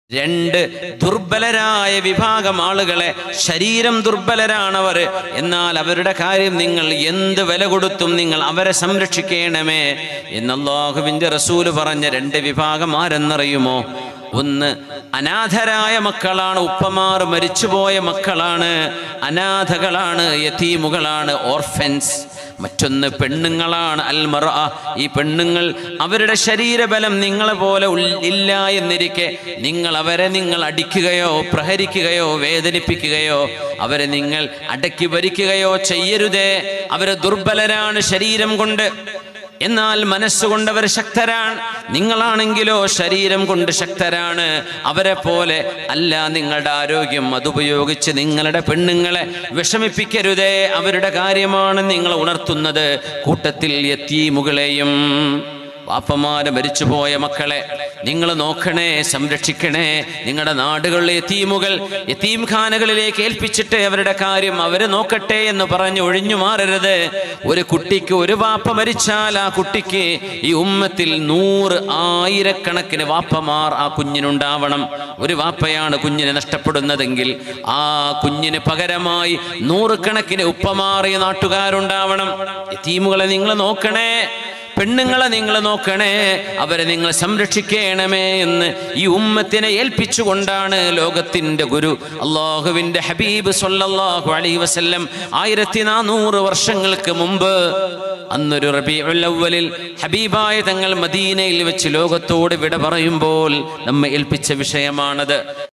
രണ്ട് ദുർബലരായ വിഭാഗം ആളുകളെ ശരീരം ദുർബലരാണവർ എന്നാൽ അവരുടെ കാര്യം നിങ്ങൾ എന്ത് വില കൊടുത്തും നിങ്ങൾ അവരെ സംരക്ഷിക്കണമേ എന്നല്ലാഹുവിൻ്റെ റസൂല് പറഞ്ഞ രണ്ട് വിഭാഗം ആരെന്നറിയുമോ ഒന്ന് അനാഥരായ മക്കളാണ് ഉപ്പമാർ മരിച്ചുപോയ മക്കളാണ് അനാഥകളാണ് യതീമുകളാണ് ഓർഫൻസ് മറ്റൊന്ന് പെണ്ണുങ്ങളാണ് അൽമറ ഈ പെണ്ണുങ്ങൾ അവരുടെ ശരീരബലം നിങ്ങളെ പോലെ ഉൾ- ഇല്ല എന്നിരിക്കെ നിങ്ങൾ അവരെ നിങ്ങൾ അടിക്കുകയോ പ്രഹരിക്കുകയോ വേദനിപ്പിക്കുകയോ അവരെ നിങ്ങൾ അടക്കി ഭരിക്കുകയോ ചെയ്യരുതേ അവര് ദുർബലരാണ് ശരീരം കൊണ്ട് എന്നാൽ മനസ്സുകൊണ്ട് അവർ ശക്തരാണ് നിങ്ങളാണെങ്കിലോ ശരീരം കൊണ്ട് ശക്തരാണ് അവരെ പോലെ അല്ല നിങ്ങളുടെ ആരോഗ്യം അതുപയോഗിച്ച് നിങ്ങളുടെ പെണ്ണുങ്ങളെ വിഷമിപ്പിക്കരുതേ അവരുടെ കാര്യമാണ് നിങ്ങൾ ഉണർത്തുന്നത് കൂട്ടത്തിൽ എത്തീമുകളെയും വാപ്പമാര് മരിച്ചുപോയ മക്കളെ നിങ്ങൾ നോക്കണേ സംരക്ഷിക്കണേ നിങ്ങളുടെ നാടുകളിലെ എത്തീമുകൾ എത്തീം ഖാനകളിലേക്ക് ഏൽപ്പിച്ചിട്ട് അവരുടെ കാര്യം അവര് നോക്കട്ടെ എന്ന് പറഞ്ഞ് ഒഴിഞ്ഞു മാറരുത് ഒരു കുട്ടിക്ക് ഒരു വാപ്പ മരിച്ചാൽ ആ കുട്ടിക്ക് ഈ ഉമ്മത്തിൽ നൂറ് ആയിരക്കണക്കിന് വാപ്പമാർ ആ കുഞ്ഞിനുണ്ടാവണം ഒരു വാപ്പയാണ് കുഞ്ഞിനെ നഷ്ടപ്പെടുന്നതെങ്കിൽ ആ കുഞ്ഞിന് പകരമായി നൂറുകണക്കിന് ഉപ്പമാർ ഈ നാട്ടുകാരുണ്ടാവണം എത്തീമുകളെ നിങ്ങൾ നോക്കണേ പെണ്ണുങ്ങളെ നിങ്ങൾ നോക്കണേ അവരെ നിങ്ങൾ സംരക്ഷിക്കണമേ എന്ന് ഈ ഉമ്മത്തിനെ ഏൽപ്പിച്ചുകൊണ്ടാണ് ലോകത്തിന്റെ ഗുരു അള്ളാഹുവിന്റെ ഹബീബ് സല്ലല്ലാഹു അലൈഹി വസല്ലം ആയിരത്തി നാനൂറ് വർഷങ്ങൾക്ക് മുമ്പ് അന്നൊരു റബീഉൽ അവ്വലിൽ ഹബീബായ തങ്ങൾ മദീനയിൽ വെച്ച് ലോകത്തോട് വിട പറയുമ്പോൾ നമ്മെ ഏൽപ്പിച്ച വിഷയമാണത്